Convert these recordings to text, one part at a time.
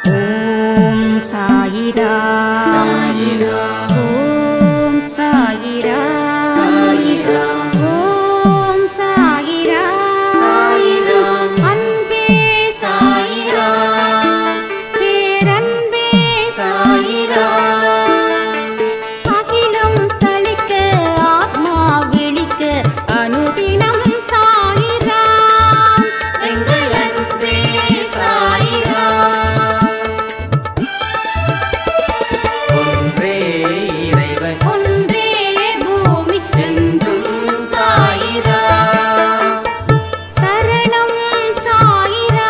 ஓம் சாயிரா சாயிரா ஓம் சாயிரா சாயிரா ஓம் சாயிரா சாயிரா அன்பே சாயிரா பேரன்பே சாயிரா அகிலம் தளிக்க ஆத்மா விழிக்க அனுதினம் சாயிரா எங்கள் அன்பே சாயிரா ஒன்றே இறைவன் ஒன்றே பூமிக்கென்றும் என்றும் சாயிரா சரணம் சாயிரா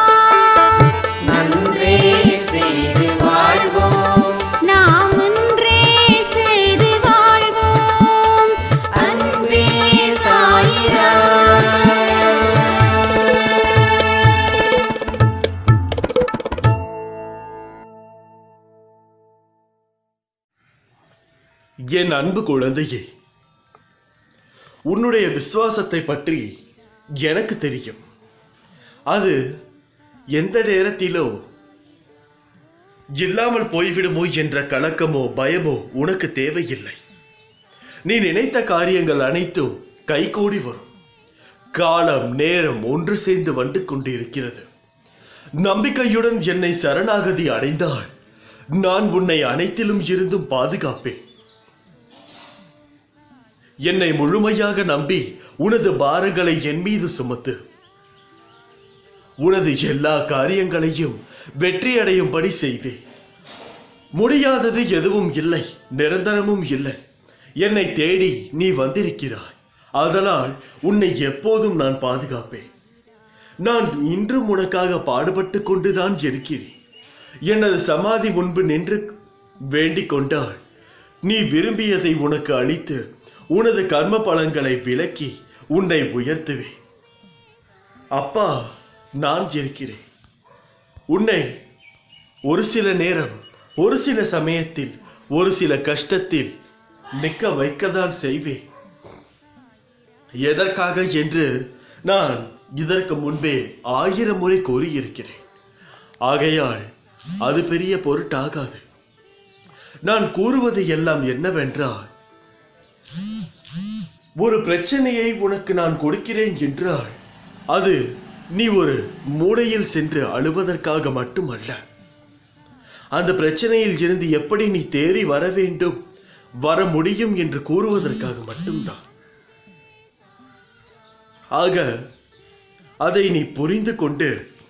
நன்றே செய்து வாழ்வோம் நாம் ஒன்றே செய்து வாழ்வோம் அன்பே சாயிரா என் அன்பு குழந்தையே உன்னுடைய விசுவாசத்தை பற்றி எனக்கு தெரியும் அது எந்த நேரத்திலோ இல்லாமல் போய்விடுமோ என்ற கலக்கமோ பயமோ உனக்கு தேவையில்லை நீ நினைத்த காரியங்கள் அனைத்தும் கைகூடி வரும் காலம் நேரம் ஒன்று சேர்ந்து வந்து கொண்டிருக்கிறது நம்பிக்கையுடன் என்னை சரணாகதி அடைந்தால் நான் உன்னை அனைத்திலும் இருந்தும் பாதுகாப்பேன் என்னை முழுமையாக நம்பி உனது பாரங்களை என் மீது சுமத்து உனது எல்லா காரியங்களையும் வெற்றியடையும்படி செய்வேன் முடியாதது எதுவும் இல்லை நிரந்தரமும் இல்லை என்னை தேடி நீ வந்திருக்கிறாய் அதனால் உன்னை எப்போதும் நான் பாதுகாப்பேன் நான் இன்றும் உனக்காக பாடுபட்டு கொண்டுதான் இருக்கிறேன் எனது சமாதி முன்பு நின்று வேண்டிக் கொண்டால் நீ விரும்பியதை உனக்கு அளித்து உனது கர்ம பலன்களை விலக்கி உன்னை உயர்த்துவேன் அப்பா நான் இருக்கிறேன் உன்னை ஒரு சில நேரம் ஒரு சில சமயத்தில் ஒரு சில கஷ்டத்தில் நிற்க வைக்கத்தான் செய்வேன் எதற்காக என்று நான் இதற்கு முன்பே ஆயிரம் முறை கூறியிருக்கிறேன் ஆகையால் அது பெரிய பொருட்டாகாது நான் கூறுவது எல்லாம் என்னவென்றால் ஒரு பிரச்சனையை உனக்கு நான் கொடுக்கிறேன் என்றால் அது நீ ஒரு மூலையில் சென்று அழுவதற்காக மட்டுமல்ல அந்த பிரச்சனையில் இருந்து எப்படி நீ தேறி வர வேண்டும் வர முடியும் என்று கூறுவதற்காக மட்டும்தான் ஆக அதை நீ புரிந்து கொண்டு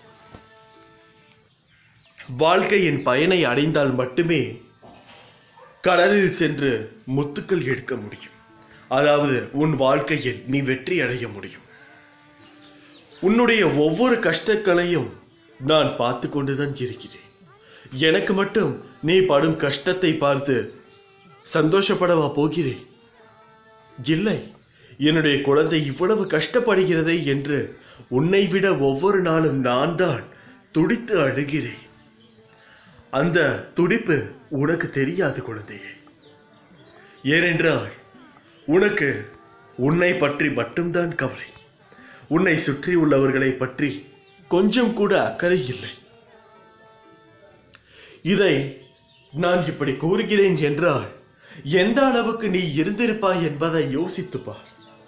வாழ்க்கையின் பயனை அடைந்தால் மட்டுமே கடலில் சென்று முத்துக்கள் எடுக்க முடியும் அதாவது உன் வாழ்க்கையில் நீ வெற்றி அடைய முடியும் உன்னுடைய ஒவ்வொரு கஷ்டங்களையும் நான் பார்த்து கொண்டுதான் இருக்கிறேன் எனக்கு மட்டும் நீ படும் கஷ்டத்தை பார்த்து சந்தோஷப்படவா போகிறேன் இல்லை என்னுடைய குழந்தை இவ்வளவு கஷ்டப்படுகிறதே என்று உன்னை விட ஒவ்வொரு நாளும் நான் தான் துடித்து அழுகிறேன் அந்த துடிப்பு உனக்கு தெரியாது குழந்தையே ஏனென்றால் உனக்கு உன்னை பற்றி மட்டும்தான் கவலை உன்னை சுற்றி உள்ளவர்களை பற்றி கொஞ்சம் கூட அக்கறை இல்லை இதை நான் இப்படி கூறுகிறேன் என்றால் எந்த அளவுக்கு நீ இருந்திருப்பாய் என்பதை யோசித்துப் பார்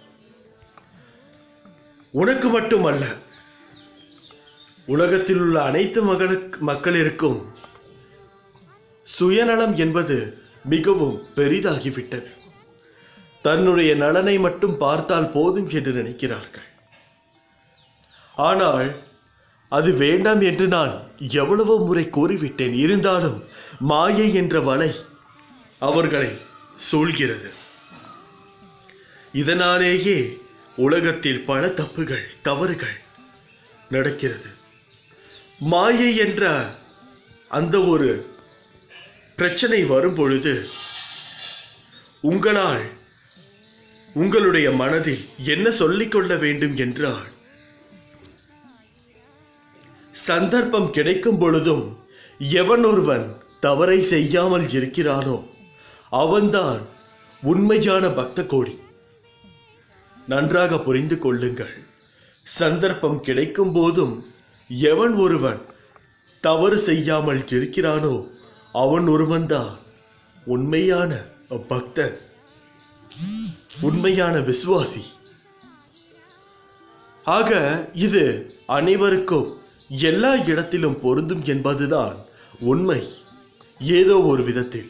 உனக்கு மட்டுமல்ல உலகத்தில் உள்ள அனைத்து மகளுக்கு மக்களிற்கும் சுயநலம் என்பது மிகவும் பெரிதாகிவிட்டது தன்னுடைய நலனை மட்டும் பார்த்தால் போதும் என்று நினைக்கிறார்கள் ஆனால் அது வேண்டாம் என்று நான் எவ்வளவோ முறை கூறிவிட்டேன் இருந்தாலும் மாயை என்ற வலை அவர்களை சூழ்கிறது இதனாலேயே உலகத்தில் பல தப்புகள் தவறுகள் நடக்கிறது மாயை என்ற அந்த ஒரு பிரச்சனை வரும் பொழுது உங்களால் உங்களுடைய மனதில் என்ன சொல்லிக்கொள்ள வேண்டும் என்றால் சந்தர்ப்பம் கிடைக்கும் பொழுதும் எவன் ஒருவன் தவறை செய்யாமல் இருக்கிறானோ அவன்தான் உண்மையான பக்த கோடி நன்றாக புரிந்து கொள்ளுங்கள் சந்தர்ப்பம் கிடைக்கும் போதும் எவன் ஒருவன் தவறு செய்யாமல் இருக்கிறானோ அவன் ஒருவன்தான் உண்மையான பக்தன் உண்மையான விசுவாசி ஆக இது அனைவருக்கும் எல்லா இடத்திலும் பொருந்தும் என்பதுதான் உண்மை ஏதோ ஒரு விதத்தில்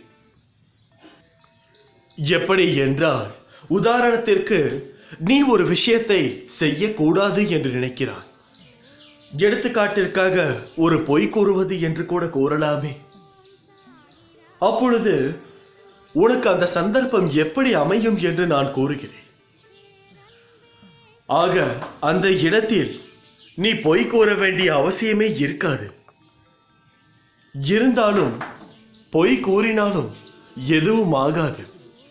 எப்படி என்றால் உதாரணத்திற்கு நீ ஒரு விஷயத்தை செய்யக்கூடாது என்று நினைக்கிறாய் எடுத்துக்காட்டிற்காக ஒரு பொய் கூறுவது என்று கூட கூறலாமே அப்பொழுது உனக்கு அந்த சந்தர்ப்பம் எப்படி அமையும் என்று நான் கூறுகிறேன் ஆக அந்த இடத்தில் நீ பொய் கூற வேண்டிய அவசியமே இருக்காது இருந்தாலும் பொய் கூறினாலும் எதுவும் ஆகாது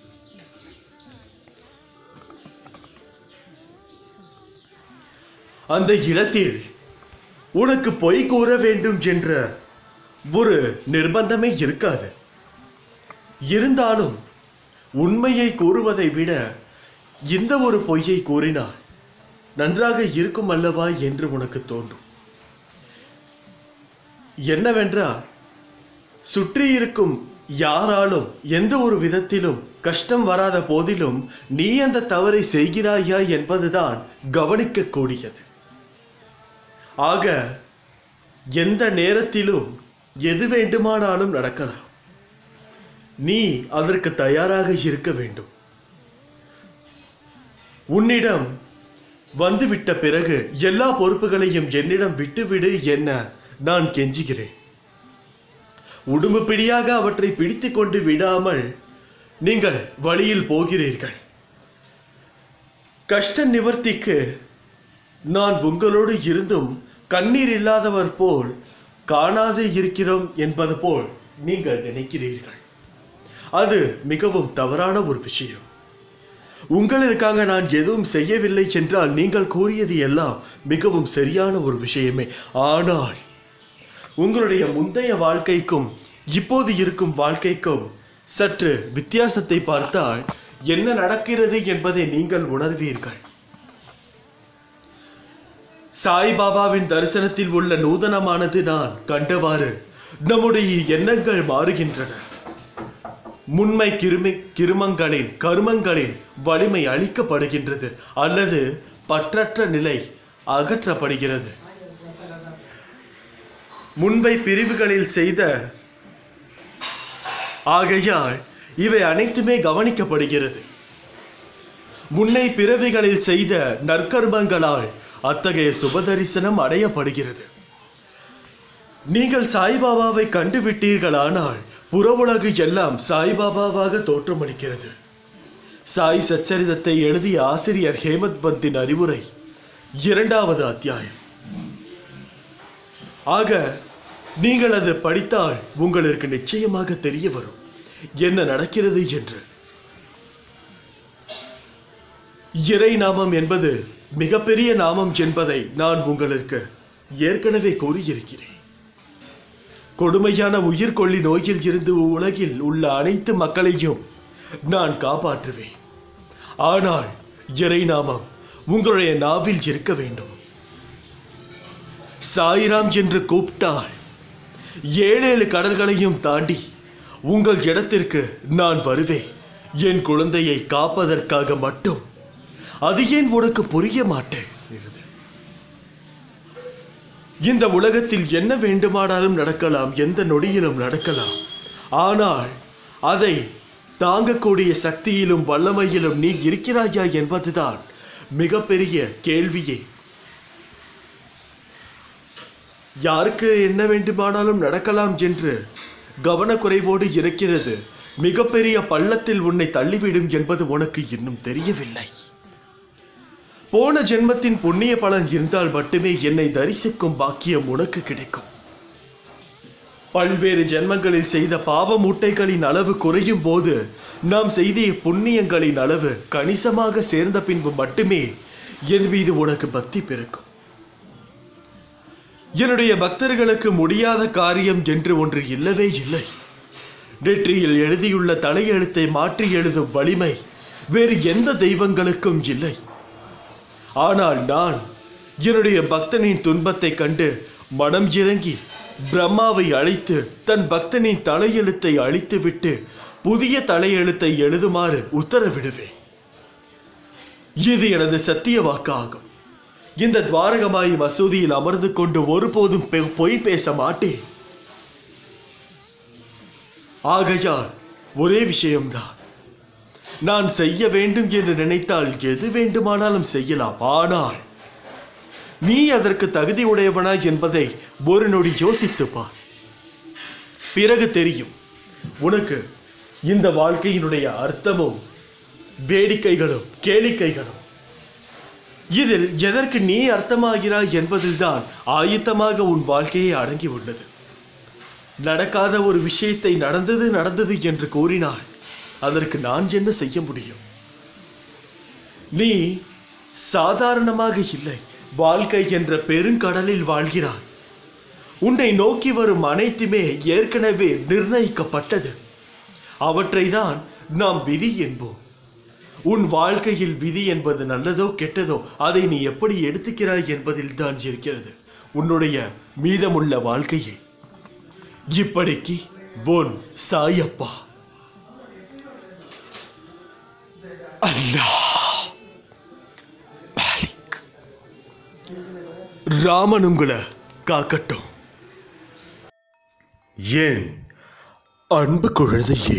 அந்த இடத்தில் உனக்கு பொய் கூற வேண்டும் என்ற ஒரு நிர்பந்தமே இருக்காது இருந்தாலும் உண்மையை கூறுவதை விட இந்த ஒரு பொய்யை கூறினால் நன்றாக இருக்கும் அல்லவா என்று உனக்கு தோன்றும் என்னவென்றால் சுற்றி இருக்கும் யாராலும் எந்த ஒரு விதத்திலும் கஷ்டம் வராத போதிலும் நீ அந்த தவறை செய்கிறாயா என்பதுதான் கவனிக்கக்கூடியது ஆக எந்த நேரத்திலும் எது வேண்டுமானாலும் நடக்கலாம் நீ அதற்கு தயாராக இருக்க வேண்டும் உன்னிடம் வந்துவிட்ட பிறகு எல்லா பொறுப்புகளையும் என்னிடம் விட்டுவிடு என்ன நான் கெஞ்சுகிறேன் உடும்பு பிடியாக அவற்றை பிடித்துக் கொண்டு விடாமல் நீங்கள் வழியில் போகிறீர்கள் கஷ்ட நிவர்த்திக்கு நான் உங்களோடு இருந்தும் கண்ணீர் இல்லாதவர் போல் காணாது இருக்கிறோம் என்பது போல் நீங்கள் நினைக்கிறீர்கள் அது மிகவும் தவறான ஒரு விஷயம் உங்களுக்காக நான் எதுவும் செய்யவில்லை என்றால் நீங்கள் கூறியது எல்லாம் மிகவும் சரியான ஒரு விஷயமே ஆனால் உங்களுடைய முந்தைய வாழ்க்கைக்கும் இப்போது இருக்கும் வாழ்க்கைக்கும் சற்று வித்தியாசத்தை பார்த்தால் என்ன நடக்கிறது என்பதை நீங்கள் உணர்வீர்கள் சாய்பாபாவின் தரிசனத்தில் உள்ள நூதனமானது நான் கண்டவாறு நம்முடைய எண்ணங்கள் மாறுகின்றன முன்மை கிருமி கிருமங்களின் கருமங்களின் வலிமை அளிக்கப்படுகின்றது அல்லது பற்றற்ற நிலை அகற்றப்படுகிறது முன்பை பிரிவுகளில் செய்த ஆகையால் இவை அனைத்துமே கவனிக்கப்படுகிறது முன்னை பிறவிகளில் செய்த நற்கர்மங்களால் அத்தகைய சுபதரிசனம் அடையப்படுகிறது நீங்கள் சாய்பாபாவை கண்டுவிட்டீர்களானால் புறவுலகு எல்லாம் சாய்பாபாவாக தோற்றமளிக்கிறது சாய் சச்சரிதத்தை எழுதிய ஆசிரியர் ஹேமத் பந்தின் அறிவுரை இரண்டாவது அத்தியாயம் ஆக நீங்கள் அது படித்தால் உங்களுக்கு நிச்சயமாக தெரிய வரும் என்ன நடக்கிறது என்று இறை நாமம் என்பது மிகப்பெரிய நாமம் என்பதை நான் உங்களுக்கு ஏற்கனவே கூறியிருக்கிறேன் கொடுமையான உயிர்கொல்லி நோயில் இருந்து உலகில் உள்ள அனைத்து மக்களையும் நான் காப்பாற்றுவேன் ஆனால் இறை நாமம் உங்களுடைய நாவில் இருக்க வேண்டும் சாய்ராம் என்று கூப்பிட்டால் ஏழேழு கடல்களையும் தாண்டி உங்கள் இடத்திற்கு நான் வருவேன் என் குழந்தையை காப்பதற்காக மட்டும் அது ஏன் உனக்கு புரிய மாட்டேன் இந்த உலகத்தில் என்ன வேண்டுமானாலும் நடக்கலாம் எந்த நொடியிலும் நடக்கலாம் ஆனால் அதை தாங்கக்கூடிய சக்தியிலும் வல்லமையிலும் நீ இருக்கிறாயா என்பதுதான் மிகப்பெரிய கேள்வியே யாருக்கு என்ன வேண்டுமானாலும் நடக்கலாம் என்று கவனக்குறைவோடு இருக்கிறது மிகப்பெரிய பள்ளத்தில் உன்னை தள்ளிவிடும் என்பது உனக்கு இன்னும் தெரியவில்லை போன ஜென்மத்தின் புண்ணிய பலன் இருந்தால் மட்டுமே என்னை தரிசிக்கும் பாக்கியம் உனக்கு கிடைக்கும் பல்வேறு ஜென்மங்களில் செய்த பாவ மூட்டைகளின் அளவு குறையும் போது நாம் செய்த புண்ணியங்களின் அளவு கணிசமாக சேர்ந்த பின்பு மட்டுமே என் மீது உனக்கு பக்தி பிறக்கும் என்னுடைய பக்தர்களுக்கு முடியாத காரியம் என்று ஒன்று இல்லவே இல்லை நெற்றியில் எழுதியுள்ள தலையெழுத்தை மாற்றி எழுதும் வலிமை வேறு எந்த தெய்வங்களுக்கும் இல்லை ஆனால் நான் என்னுடைய பக்தனின் துன்பத்தை கண்டு மனம் இறங்கி பிரம்மாவை அழைத்து தன் பக்தனின் தலையெழுத்தை அழித்துவிட்டு புதிய தலையெழுத்தை எழுதுமாறு உத்தரவிடுவேன் இது எனது சத்திய வாக்காகும் இந்த துவாரகமாய் மசூதியில் அமர்ந்து கொண்டு ஒருபோதும் பெ- பொய் பேச மாட்டேன் ஆகையால் ஒரே விஷயம்தான் நான் செய்ய வேண்டும் என்று நினைத்தால் எது வேண்டுமானாலும் செய்யலாம் ஆனால் நீ அதற்கு தகுதி உடையவனா என்பதை ஒரு நொடி யோசித்துப் பார் பிறகு தெரியும் உனக்கு இந்த வாழ்க்கையினுடைய அர்த்தமும் வேடிக்கைகளும் கேளிக்கைகளும் இதில் எதற்கு நீ அர்த்தமாகிறாய் என்பதில்தான் ஆயத்தமாக உன் வாழ்க்கையை அடங்கி உள்ளது நடக்காத ஒரு விஷயத்தை நடந்தது நடந்தது என்று கூறினால் அதற்கு நான் என்ன செய்ய முடியும் நீ சாதாரணமாக இல்லை வாழ்க்கை என்ற பெருங்கடலில் வாழ்கிறாய் உன்னை நோக்கி வரும் அனைத்துமே ஏற்கனவே நிர்ணயிக்கப்பட்டது அவற்றை தான் நாம் விதி என்போம் உன் வாழ்க்கையில் விதி என்பது நல்லதோ கெட்டதோ அதை நீ எப்படி எடுத்துக்கிறாய் என்பதில் தான் இருக்கிறது உன்னுடைய மீதமுள்ள வாழ்க்கையை இப்படிக்கு பொன் சாயப்பா அல்லாஹ் மாலிக். ராமன் உங்களை காக்கட்டும் ஏன் அன்பு குழந்தையே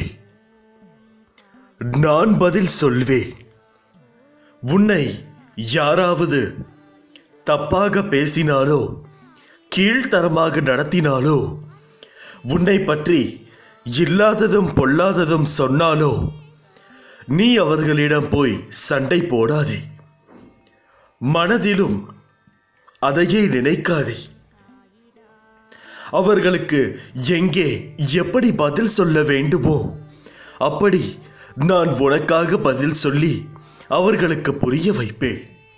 நான் பதில் சொல்வேன் உன்னை யாராவது தப்பாக பேசினாலோ கீழ்த்தரமாக நடத்தினாலோ உன்னை பற்றி இல்லாததும் பொல்லாததும் சொன்னாலோ நீ அவர்களிடம் போய் சண்டை போடாதே மனதிலும் அதையே நினைக்காதே அவர்களுக்கு எங்கே எப்படி பதில் சொல்ல வேண்டுமோ அப்படி நான் உனக்காக பதில் சொல்லி அவர்களுக்கு புரிய வைப்பேன்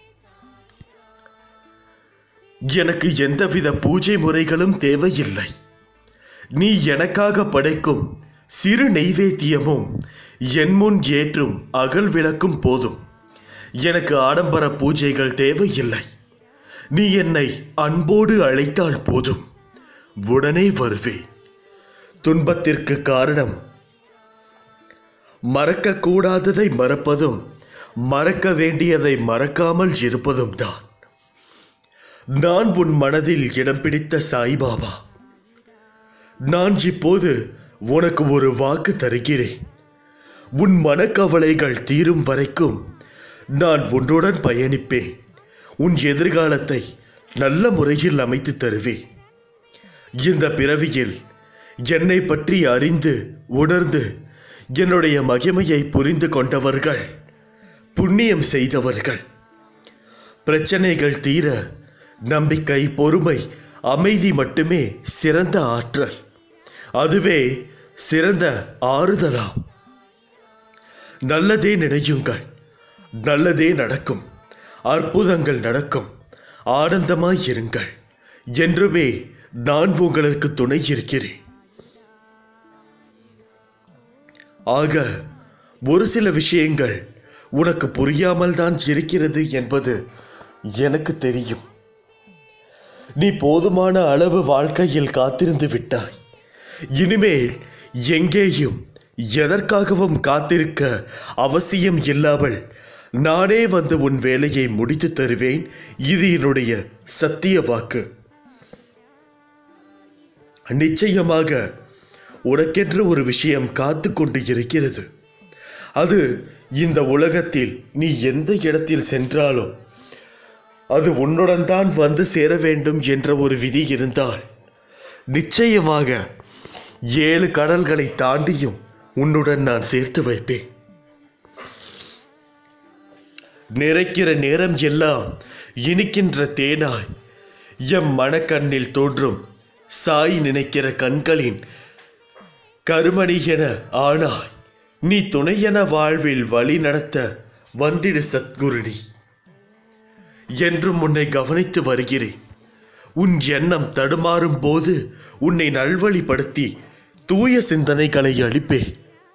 எனக்கு எந்தவித பூஜை முறைகளும் தேவையில்லை நீ எனக்காக படைக்கும் சிறு நெய்வேத்தியமும் என் முன் ஏற்றும் அகல் விளக்கும் போதும் எனக்கு ஆடம்பர பூஜைகள் தேவையில்லை நீ என்னை அன்போடு அழைத்தால் போதும் உடனே வருவேன் துன்பத்திற்கு காரணம் மறக்கக்கூடாததை மறப்பதும் மறக்க வேண்டியதை மறக்காமல் இருப்பதும் தான் நான் உன் மனதில் இடம் பிடித்த சாய்பாபா நான் இப்போது உனக்கு ஒரு வாக்கு தருகிறேன் உன் மனக்கவலைகள் தீரும் வரைக்கும் நான் உன்னுடன் பயணிப்பேன் உன் எதிர்காலத்தை நல்ல முறையில் அமைத்து தருவேன் இந்த பிறவியில் என்னை பற்றி அறிந்து உணர்ந்து என்னுடைய மகிமையை புரிந்து கொண்டவர்கள் புண்ணியம் செய்தவர்கள் பிரச்சனைகள் தீர நம்பிக்கை பொறுமை அமைதி மட்டுமே சிறந்த ஆற்றல் அதுவே சிறந்த ஆறுதலாம் நல்லதே நினையுங்கள் நல்லதே நடக்கும் அற்புதங்கள் நடக்கும் ஆனந்தமாய் இருங்கள் என்றுமே நான் உங்களுக்கு துணை இருக்கிறேன் ஆக ஒரு சில விஷயங்கள் உனக்கு புரியாமல் தான் இருக்கிறது என்பது எனக்கு தெரியும் நீ போதுமான அளவு வாழ்க்கையில் காத்திருந்து விட்டாய் இனிமேல் எங்கேயும் எதற்காகவும் காத்திருக்க அவசியம் இல்லாமல் நானே வந்து உன் வேலையை முடித்து தருவேன் இது என்னுடைய சத்திய வாக்கு நிச்சயமாக உனக்கென்று ஒரு விஷயம் காத்து கொண்டு இருக்கிறது அது இந்த உலகத்தில் நீ எந்த இடத்தில் சென்றாலும் அது உன்னுடன் தான் வந்து சேர வேண்டும் என்ற ஒரு விதி இருந்தால் நிச்சயமாக ஏழு கடல்களை தாண்டியும் உன்னுடன் நான் சேர்த்து வைப்பேன் நிறைக்கிற நேரம் எல்லாம் இனிக்கின்ற தேனாய் எம் மனக்கண்ணில் தோன்றும் சாய் நினைக்கிற கண்களின் கருமணி என ஆனாய் நீ துணையென வாழ்வில் வழி நடத்த வந்திடு சத்குருடி என்றும் உன்னை கவனித்து வருகிறேன் உன் எண்ணம் தடுமாறும் போது உன்னை நல்வழிப்படுத்தி தூய சிந்தனைகளை அளிப்பேன்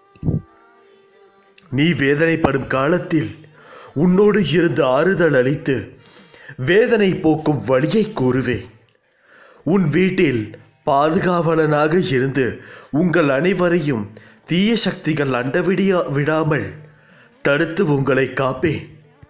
நீ வேதனைப்படும் காலத்தில் உன்னோடு இருந்து ஆறுதல் அளித்து வேதனை போக்கும் வழியை கூறுவேன் உன் வீட்டில் பாதுகாவலனாக இருந்து உங்கள் அனைவரையும் தீய சக்திகள் அண்டவிடியா விடாமல் தடுத்து உங்களை காப்பேன்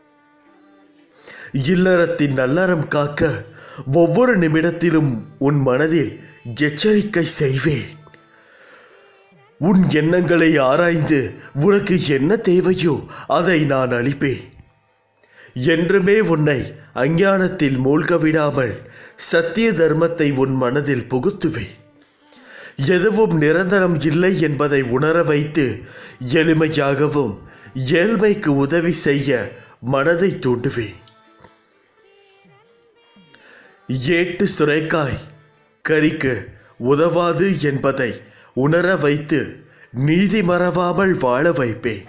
இல்லறத்தின் நல்லறம் காக்க ஒவ்வொரு நிமிடத்திலும் உன் மனதில் எச்சரிக்கை செய்வேன் உன் எண்ணங்களை ஆராய்ந்து உனக்கு என்ன தேவையோ அதை நான் அளிப்பேன் என்றுமே உன்னை அஞ்ஞானத்தில் மூழ்க விடாமல் சத்திய தர்மத்தை உன் மனதில் புகுத்துவேன் எதுவும் நிரந்தரம் இல்லை என்பதை உணர வைத்து எளிமையாகவும் ஏழ்மைக்கு உதவி செய்ய மனதை தூண்டுவேன் ஏட்டு சுரைக்காய் கறிக்கு உதவாது என்பதை உணர வைத்து நீதி மறவாமல் வாழ வைப்பேன்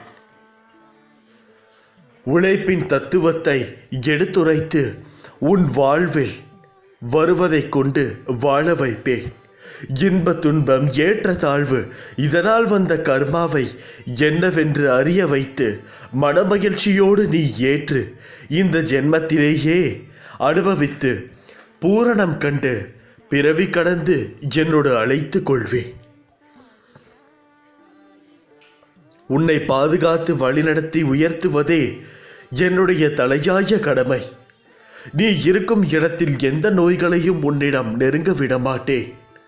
உழைப்பின் தத்துவத்தை எடுத்துரைத்து உன் வாழ்வில் வருவதைக் கொண்டு வாழ வைப்பேன் இன்ப துன்பம் ஏற்ற தாழ்வு இதனால் வந்த கர்மாவை என்னவென்று அறிய வைத்து மனமகிழ்ச்சியோடு நீ ஏற்று இந்த ஜென்மத்திலேயே அனுபவித்து பூரணம் கண்டு பிறவி கடந்து என்னோடு அழைத்து கொள்வேன் உன்னை பாதுகாத்து வழிநடத்தி உயர்த்துவதே என்னுடைய தலையாய கடமை நீ இருக்கும் இடத்தில் எந்த நோய்களையும் உன்னிடம் நெருங்க விட மாட்டேன்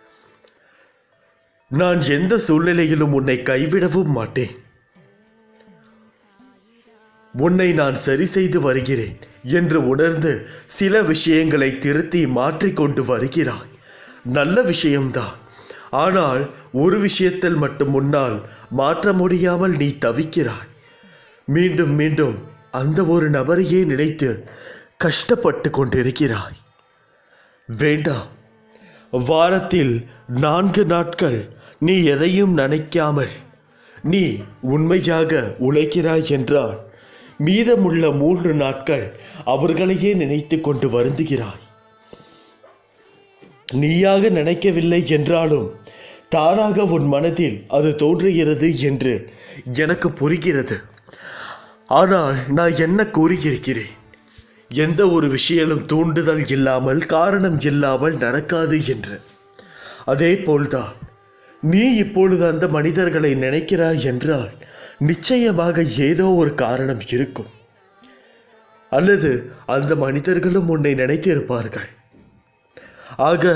நான் எந்த சூழ்நிலையிலும் உன்னை கைவிடவும் மாட்டேன் உன்னை நான் சரி செய்து வருகிறேன் என்று உணர்ந்து சில விஷயங்களை திருத்தி மாற்றிக்கொண்டு வருகிறாய் நல்ல விஷயம்தான் ஆனால் ஒரு விஷயத்தில் மட்டும் முன்னால் மாற்ற முடியாமல் நீ தவிக்கிறாய் மீண்டும் மீண்டும் அந்த ஒரு நபரையே நினைத்து கஷ்டப்பட்டு கொண்டிருக்கிறாய் வேண்டாம் வாரத்தில் நான்கு நாட்கள் நீ எதையும் நினைக்காமல் நீ உண்மையாக உழைக்கிறாய் என்றால் மீதமுள்ள மூன்று நாட்கள் அவர்களையே நினைத்து கொண்டு வருந்துகிறாய் நீயாக நினைக்கவில்லை என்றாலும் தானாக உன் மனதில் அது தோன்றுகிறது என்று எனக்கு புரிகிறது ஆனால் நான் என்ன கூறியிருக்கிறேன் எந்த ஒரு விஷயமும் தூண்டுதல் இல்லாமல் காரணம் இல்லாமல் நடக்காது என்று அதே போல்தான் நீ இப்பொழுது அந்த மனிதர்களை நினைக்கிறாய் என்றால் நிச்சயமாக ஏதோ ஒரு காரணம் இருக்கும் அல்லது அந்த மனிதர்களும் உன்னை நினைத்திருப்பார்கள் ஆக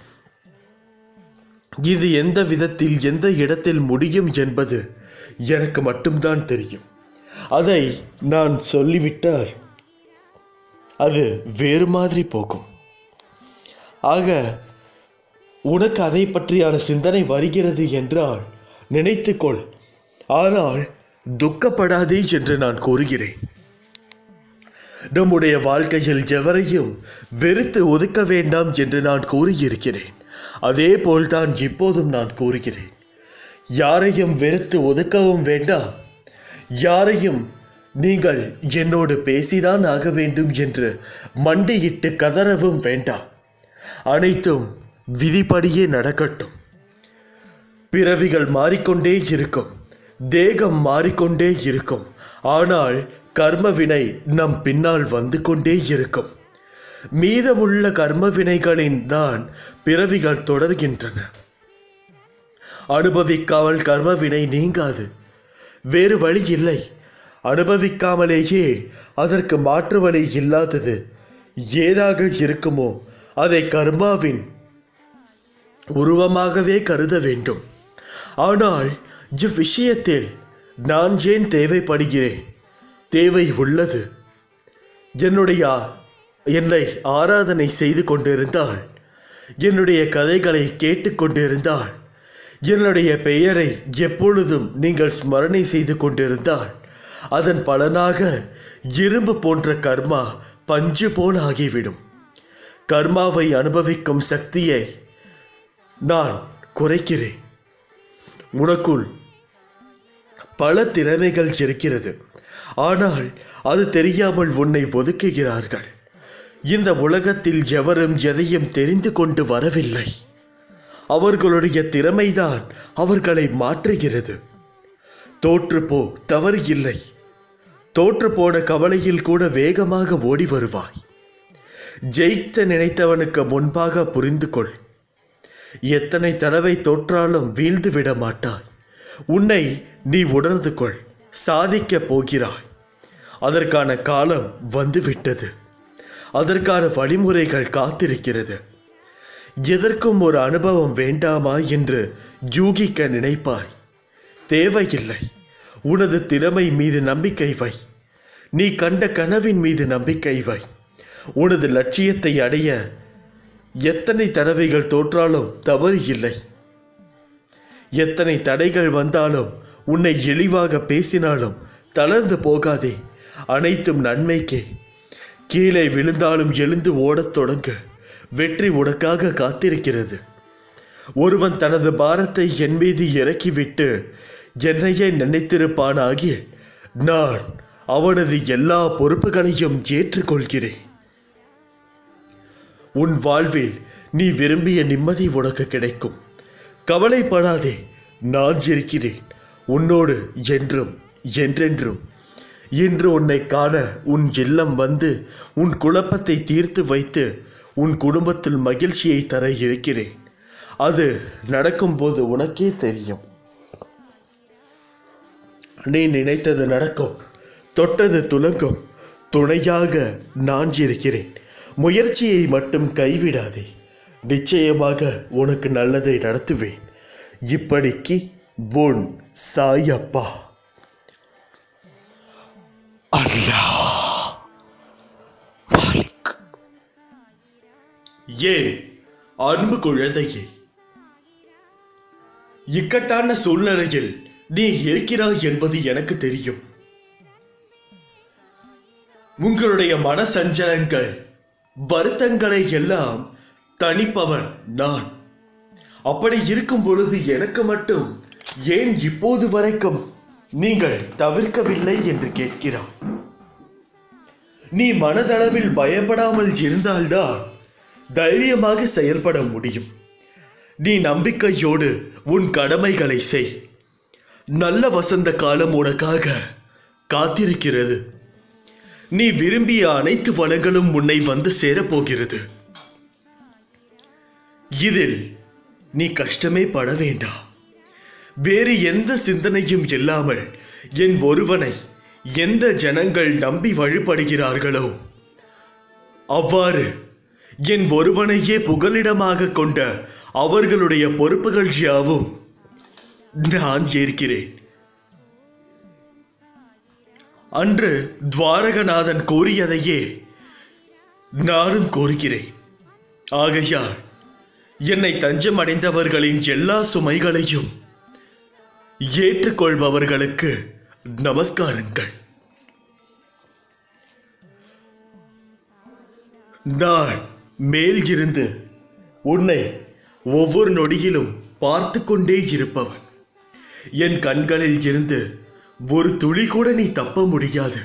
இது எந்த விதத்தில் எந்த இடத்தில் முடியும் என்பது எனக்கு மட்டும்தான் தெரியும் அதை நான் சொல்லிவிட்டால் அது வேறு மாதிரி போகும் ஆக உனக்கு அதை பற்றியான சிந்தனை வருகிறது என்றால் நினைத்துக்கொள் ஆனால் துக்கப்படாதே என்று நான் கூறுகிறேன் நம்முடைய வாழ்க்கையில் எவரையும் வெறுத்து ஒதுக்க வேண்டாம் என்று நான் கூறியிருக்கிறேன் அதே போல்தான் இப்போதும் நான் கூறுகிறேன் யாரையும் வெறுத்து ஒதுக்கவும் வேண்டாம் யாரையும் நீங்கள் என்னோடு பேசிதான் ஆக வேண்டும் என்று மண்டியிட்டு கதறவும் வேண்டாம் அனைத்தும் விதிப்படியே நடக்கட்டும் பிறவிகள் மாறிக்கொண்டே இருக்கும் தேகம் மாறிக்கொண்டே இருக்கும் ஆனால் கர்ம வினை நம் பின்னால் வந்து கொண்டே இருக்கும் மீதமுள்ள கர்ம வினைகளின் தான் பிறவிகள் தொடர்கின்றன அனுபவிக்காமல் கர்ம வினை நீங்காது வேறு வழி இல்லை அனுபவிக்காமலேயே அதற்கு மாற்று வழி இல்லாதது ஏதாக இருக்குமோ அதை கர்மாவின் உருவமாகவே கருத வேண்டும் ஆனால் இவ்விஷயத்தில் நான் ஏன் தேவைப்படுகிறேன் தேவை உள்ளது என்னுடைய என்னை ஆராதனை செய்து கொண்டிருந்தால் என்னுடைய கதைகளை கேட்டுக்கொண்டிருந்தால் என்னுடைய பெயரை எப்பொழுதும் நீங்கள் ஸ்மரணை செய்து கொண்டிருந்தால் அதன் பலனாக இரும்பு போன்ற கர்மா பஞ்சு போல் ஆகிவிடும் கர்மாவை அனுபவிக்கும் சக்தியை நான் குறைக்கிறேன் உனக்குள் பல திறமைகள் இருக்கிறது ஆனால் அது தெரியாமல் உன்னை ஒதுக்குகிறார்கள் இந்த உலகத்தில் எவரும் எதையும் தெரிந்து கொண்டு வரவில்லை அவர்களுடைய திறமைதான் அவர்களை மாற்றுகிறது தோற்றுப்போ தவறு இல்லை தோற்று போன கவலையில் கூட வேகமாக ஓடி வருவாய் ஜெயித்த நினைத்தவனுக்கு முன்பாக புரிந்து கொள் எத்தனை தடவை தோற்றாலும் வீழ்ந்து விட மாட்டாய் உன்னை நீ உணர்ந்து கொள் சாதிக்கப் போகிறாய் அதற்கான காலம் வந்துவிட்டது அதற்கான வழிமுறைகள் காத்திருக்கிறது எதற்கும் ஒரு அனுபவம் வேண்டாமா என்று யூகிக்க நினைப்பாய் தேவையில்லை உனது திறமை மீது நம்பிக்கை வை நீ கண்ட கனவின் மீது நம்பிக்கை வை உனது லட்சியத்தை அடைய எத்தனை தடவைகள் தோற்றாலும் தவறு இல்லை எத்தனை தடைகள் வந்தாலும் உன்னை இழிவாக பேசினாலும் தளர்ந்து போகாதே அனைத்தும் நன்மைக்கே கீழே விழுந்தாலும் எழுந்து ஓடத் தொடங்கு வெற்றி உனக்காக காத்திருக்கிறது ஒருவன் தனது பாரத்தை என் மீது இறக்கிவிட்டு என்னையே நினைத்திருப்பானாகி நான் அவனது எல்லா பொறுப்புகளையும் ஏற்றுக்கொள்கிறேன் உன் வாழ்வில் நீ விரும்பிய நிம்மதி உனக்கு கிடைக்கும் கவலைப்படாதே நான் இருக்கிறேன் உன்னோடு என்றும் என்றென்றும் இன்று உன்னை காண உன் இல்லம் வந்து உன் குழப்பத்தை தீர்த்து வைத்து உன் குடும்பத்தில் மகிழ்ச்சியை தர இருக்கிறேன் அது நடக்கும்போது உனக்கே தெரியும் நீ நினைத்தது நடக்கும் தொட்டது துலங்கும் துணையாக நான் இருக்கிறேன் முயற்சியை மட்டும் கைவிடாதே நிச்சயமாக உனக்கு நல்லதை நடத்துவேன் இப்படிக்கு உன் சாயப்பா அல்லாஹ் மாலிக். ஏன் அன்பு குழந்தையே இக்கட்டான சூழ்நிலையில் நீ இருக்கிறாய் என்பது எனக்கு தெரியும் உங்களுடைய மனசஞ்சலங்கள் வருத்தங்களை எல்லாம் தணிப்பவன் நான் அப்படி இருக்கும் பொழுது எனக்கு மட்டும் ஏன் இப்போது வரைக்கும் நீங்கள் தவிர்க்கவில்லை என்று கேட்கிறான் நீ மனதளவில் பயப்படாமல் இருந்தால்தான் தைரியமாக செயல்பட முடியும் நீ நம்பிக்கையோடு உன் கடமைகளை செய் நல்ல வசந்த காலம் உனக்காக காத்திருக்கிறது நீ விரும்பிய அனைத்து வளங்களும் உன்னை வந்து சேரப்போகிறது இதில் நீ கஷ்டமே பட வேண்டாம் வேறு எந்த சிந்தனையும் இல்லாமல் என் ஒருவனை எந்த ஜனங்கள் நம்பி வழிபடுகிறார்களோ அவ்வாறு என் ஒருவனையே புகலிடமாக கொண்ட அவர்களுடைய பொறுப்புகள் யாவும் நான் ஏற்கிறேன் அன்று துவாரகநாதன் கூறியதையே நானும் கோருகிறேன் ஆகையால் என்னை தஞ்சம் அடைந்தவர்களின் எல்லா சுமைகளையும் ஏற்றுக்கொள்பவர்களுக்கு நமஸ்காரங்கள் நான் மேல் இருந்து உன்னை ஒவ்வொரு நொடியிலும் பார்த்து கொண்டே இருப்பவன் என் கண்களில் இருந்து ஒரு துளி கூட நீ தப்ப முடியாது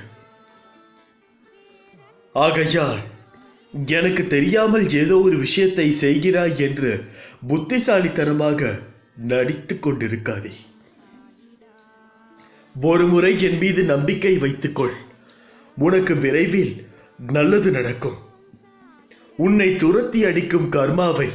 ஆகையால் எனக்கு தெரியாமல் ஏதோ ஒரு விஷயத்தை செய்கிறாய் என்று புத்திசாலித்தனமாக நடித்துக் கொண்டிருக்காதே ஒரு முறை என் மீது நம்பிக்கை வைத்துக்கொள் உனக்கு விரைவில் நல்லது நடக்கும் உன்னை துரத்தி அடிக்கும் கர்மாவை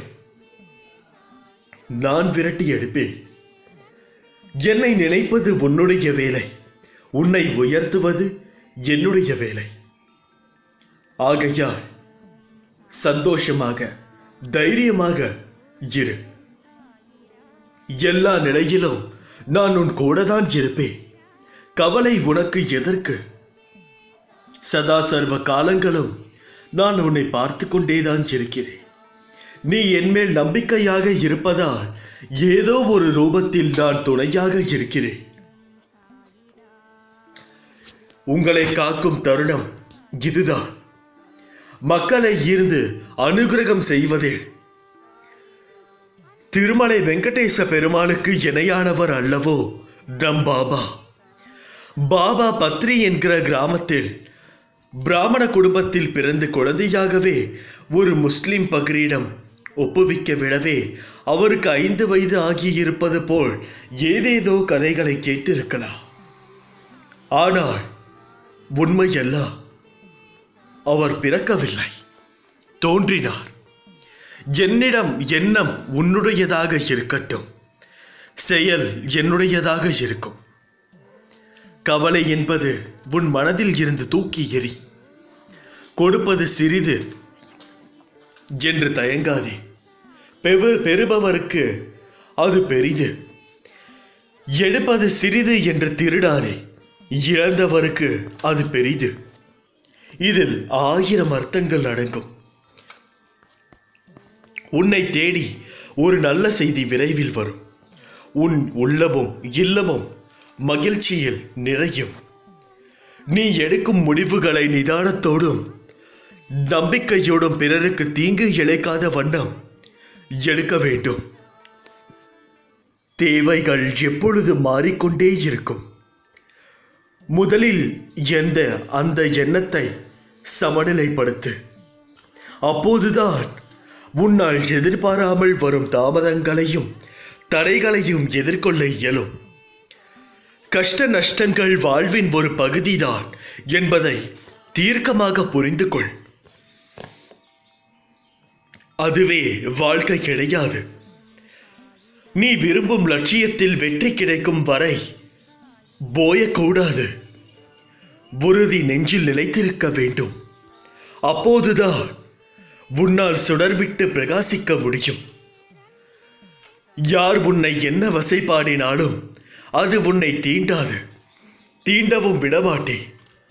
நான் விரட்டி எடுப்பேன் என்னை நினைப்பது உன்னுடைய வேலை உன்னை உயர்த்துவது என்னுடைய வேலை ஆகையால் சந்தோஷமாக தைரியமாக இரு எல்லா நிலையிலும் நான் உன் கூடதான் இருப்பேன் கவலை உனக்கு எதற்கு சதா சர்வ காலங்களும் நான் உன்னை பார்த்து கொண்டேதான் இருக்கிறேன் நீ என்மேல் நம்பிக்கையாக இருப்பதால் ஏதோ ஒரு ரூபத்தில் நான் துணையாக இருக்கிறேன் உங்களை காக்கும் தருணம் இதுதான் மக்களை ஈர்ந்து அனுகிரகம் செய்வதில் திருமலை வெங்கடேச பெருமாளுக்கு இணையானவர் அல்லவோ நம் பாபா பாபா பத்ரி என்கிற கிராமத்தில் பிராமண குடும்பத்தில் பிறந்து குழந்தையாகவே ஒரு முஸ்லிம் பக்ரீடம் ஒப்புவிக்க விடவே அவருக்கு ஐந்து வயது ஆகியிருப்பது போல் ஏதேதோ கதைகளை கேட்டிருக்கலாம் ஆனால் உண்மையெல்லாம் அவர் பிறக்கவில்லை தோன்றினார் என்னிடம் எண்ணம் உன்னுடையதாக இருக்கட்டும் செயல் என்னுடையதாக இருக்கும் கவலை என்பது உன் மனதில் இருந்து தூக்கி எறி கொடுப்பது சிறிது என்று தயங்காதே பெவர் பெறுபவருக்கு அது பெரிது எடுப்பது சிறிது என்று திருடாதே இழந்தவருக்கு அது பெரிது இதில் ஆயிரம் அர்த்தங்கள் அடங்கும் உன்னை தேடி ஒரு நல்ல செய்தி விரைவில் வரும் உன் உள்ளமும் இல்லமும் மகிழ்ச்சியில் நிறையும் நீ எடுக்கும் முடிவுகளை நிதானத்தோடும் நம்பிக்கையோடும் பிறருக்கு தீங்கு இழைக்காத வண்ணம் எடுக்க வேண்டும் தேவைகள் எப்பொழுது மாறிக்கொண்டே இருக்கும் முதலில் எந்த அந்த எண்ணத்தை சமநிலைப்படுத்து அப்போதுதான் உன்னால் எதிர்பாராமல் வரும் தாமதங்களையும் தடைகளையும் எதிர்கொள்ள இயலும் கஷ்ட நஷ்டங்கள் வாழ்வின் ஒரு பகுதிதான் என்பதை தீர்க்கமாக புரிந்து கொள் அதுவே வாழ்க்கை கிடையாது நீ விரும்பும் லட்சியத்தில் வெற்றி கிடைக்கும் வரை போயக்கூடாது உறுதி நெஞ்சில் நிலைத்திருக்க வேண்டும் அப்போதுதான் உன்னால் சுடர்விட்டு பிரகாசிக்க முடியும் யார் உன்னை என்ன வசைபாடினாலும் அது உன்னை தீண்டாது தீண்டவும் விடமாட்டேன்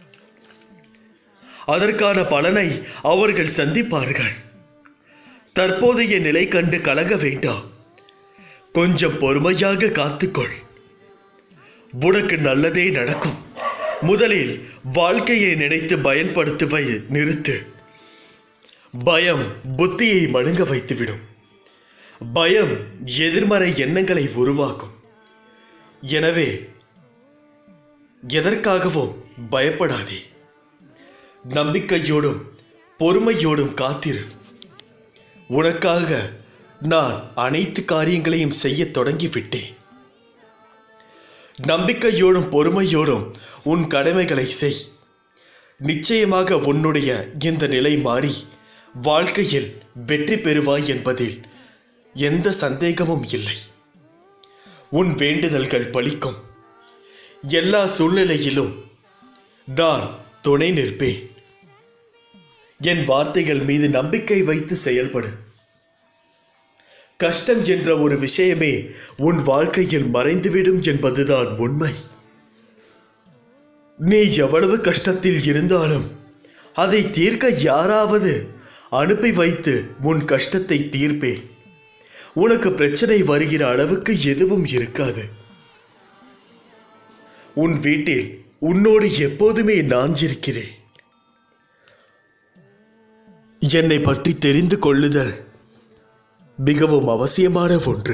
அதற்கான பலனை அவர்கள் சந்திப்பார்கள் தற்போதைய நிலை கண்டு கலங்க வேண்டாம் கொஞ்சம் பொறுமையாக காத்துக்கொள் உனக்கு நல்லதே நடக்கும் முதலில் வாழ்க்கையை நினைத்து பயன்படுத்துவை நிறுத்து பயம் புத்தியை மழுங்க வைத்துவிடும் பயம் எதிர்மறை எண்ணங்களை உருவாக்கும் எனவே எதற்காகவும் பயப்படாதே நம்பிக்கையோடும் பொறுமையோடும் காத்திரு உனக்காக நான் அனைத்து காரியங்களையும் செய்யத் தொடங்கிவிட்டேன் நம்பிக்கையோடும் பொறுமையோடும் உன் கடமைகளை செய் நிச்சயமாக உன்னுடைய இந்த நிலை மாறி வாழ்க்கையில் வெற்றி பெறுவாய் என்பதில் எந்த சந்தேகமும் இல்லை உன் வேண்டுதல்கள் பலிக்கும் எல்லா சூழ்நிலையிலும் நான் துணை நிற்பேன் என் வார்த்தைகள் மீது நம்பிக்கை வைத்து செயல்படு கஷ்டம் என்ற ஒரு விஷயமே உன் வாழ்க்கையில் மறைந்துவிடும் என்பதுதான் உண்மை நீ எவ்வளவு கஷ்டத்தில் இருந்தாலும் அதை தீர்க்க யாராவது அனுப்பி வைத்து உன் கஷ்டத்தை தீர்ப்பேன் உனக்கு பிரச்சனை வருகிற அளவுக்கு எதுவும் இருக்காது உன் வீட்டில் உன்னோடு எப்போதுமே நான் இருக்கிறேன் என்னை பற்றி தெரிந்து கொள்ளுதல் மிகவும் அவசியமான ஒன்று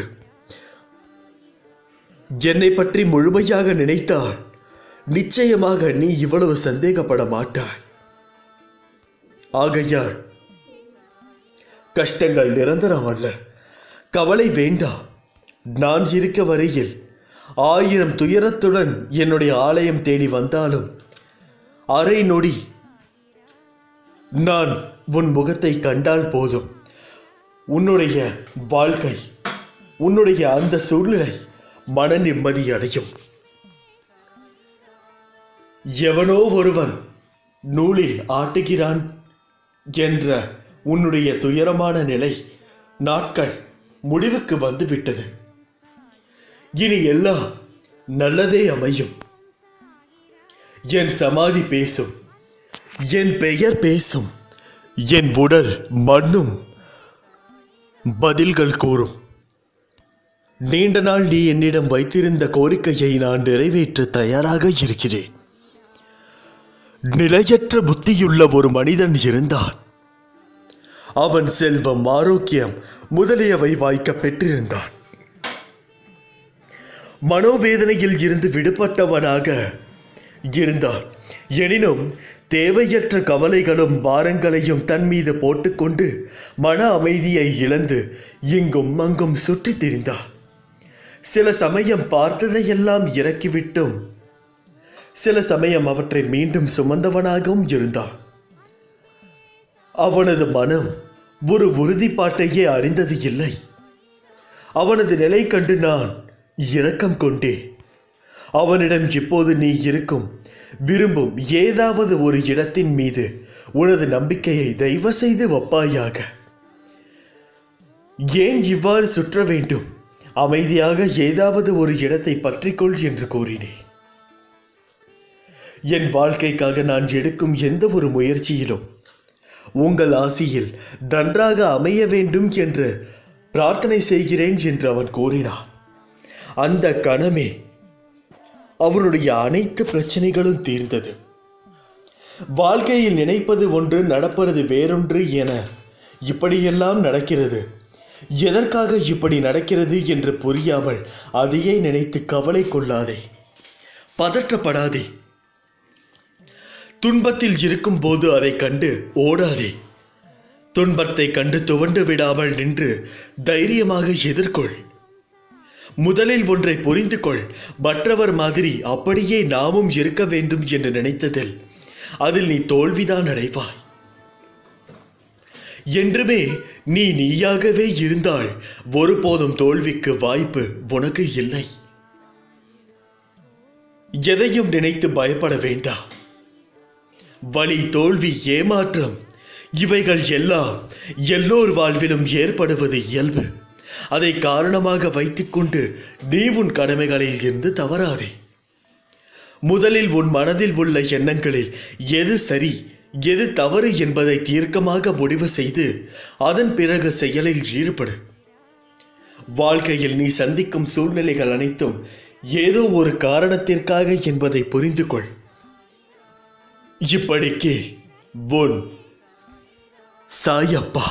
என்னை பற்றி முழுமையாக நினைத்தால் நிச்சயமாக நீ இவ்வளவு சந்தேகப்பட மாட்டாய் ஆகையால் கஷ்டங்கள் நிரந்தரம் அல்ல கவலை வேண்டாம் நான் இருக்க வரையில் ஆயிரம் துயரத்துடன் என்னுடைய ஆலயம் தேடி வந்தாலும் அரை நொடி நான் உன் முகத்தை கண்டால் போதும் உன்னுடைய வாழ்க்கை உன்னுடைய அந்த சூழ்நிலை மன நிம்மதி அடையும் எவனோ ஒருவன் நூலில் ஆட்டுகிறான் என்ற உன்னுடைய துயரமான நிலை நாட்கள் முடிவுக்கு வந்துவிட்டது இனி எல்லாம் நல்லதே அமையும் என் சமாதி பேசும் என் பெயர் பேசும் என் உடல் மண்ணும் பதில்கள் கூறும் நீண்ட நாள் நீ என்னிடம் வைத்திருந்த கோரிக்கையை நான் நிறைவேற்ற தயாராக இருக்கிறேன் நிலையற்ற புத்தியுள்ள ஒரு மனிதன் இருந்தான் அவன் செல்வம் ஆரோக்கியம் முதலியவை வாய்க்க பெற்றிருந்தான் மனோவேதனையில் இருந்து விடுபட்டவனாக இருந்தான் எனினும் தேவையற்ற கவலைகளும் பாரங்களையும் தன் மீது போட்டுக்கொண்டு மன அமைதியை இழந்து இங்கும் அங்கும் சுற்றித் திரிந்தான் சில சமயம் பார்த்ததையெல்லாம் இறக்கிவிட்டும் சில சமயம் அவற்றை மீண்டும் சுமந்தவனாகவும் இருந்தான் அவனது மனம் ஒரு உறுதிப்பாட்டையே அறிந்தது இல்லை அவனது நிலை கண்டு நான் இரக்கம் கொண்டேன் அவனிடம் இப்போது நீ இருக்கும் விரும்பும் ஏதாவது ஒரு இடத்தின் மீது உனது நம்பிக்கையை தயவு செய்து வப்பாயாக ஏன் இவ்வாறு சுற்ற வேண்டும் அமைதியாக ஏதாவது ஒரு இடத்தை பற்றிக்கொள் என்று கூறினேன் என் வாழ்க்கைக்காக நான் எடுக்கும் எந்த ஒரு முயற்சியிலும் உங்கள் ஆசியில் நன்றாக அமைய வேண்டும் என்று பிரார்த்தனை செய்கிறேன் என்று அவன் கூறினான் அந்த கணமே அவருடைய அனைத்து பிரச்சனைகளும் தீர்ந்தது வாழ்க்கையில் நினைப்பது ஒன்று நடப்பது வேறொன்று என இப்படியெல்லாம் நடக்கிறது எதற்காக இப்படி நடக்கிறது என்று புரியாமல் அதையே நினைத்து கவலை கொள்ளாதே பதற்றப்படாதே துன்பத்தில் இருக்கும்போது அதை கண்டு ஓடாதே துன்பத்தை கண்டு துவண்டு விடாமல் நின்று தைரியமாக எதிர்கொள் முதலில் ஒன்றை புரிந்து கொள் மற்றவர் மாதிரி அப்படியே நாமும் இருக்க வேண்டும் என்று நினைத்ததில் அதில் நீ தோல்விதான் அடைவாய் என்றுமே நீ நீயாகவே இருந்தால் ஒருபோதும் தோல்விக்கு வாய்ப்பு உனக்கு இல்லை எதையும் நினைத்து பயப்பட வேண்டாம் வலி தோல்வி ஏமாற்றம் இவைகள் எல்லாம் எல்லோர் வாழ்விலும் ஏற்படுவது இயல்பு அதை காரணமாக வைத்துக்கொண்டு நீ உன் கடமைகளில் இருந்து தவறாதே முதலில் உன் மனதில் உள்ள எண்ணங்களில் எது சரி எது தவறு என்பதை தீர்க்கமாக முடிவு செய்து அதன் பிறகு செயலில் ஈடுபடு வாழ்க்கையில் நீ சந்திக்கும் சூழ்நிலைகள் அனைத்தும் ஏதோ ஒரு காரணத்திற்காக என்பதை புரிந்து கொள் இப்படிக்கு உன் சாயப்பா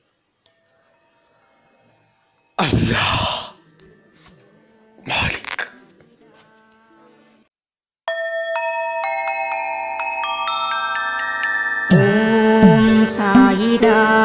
அல்லாஹ் மாலிக் ஓம் சாயிரா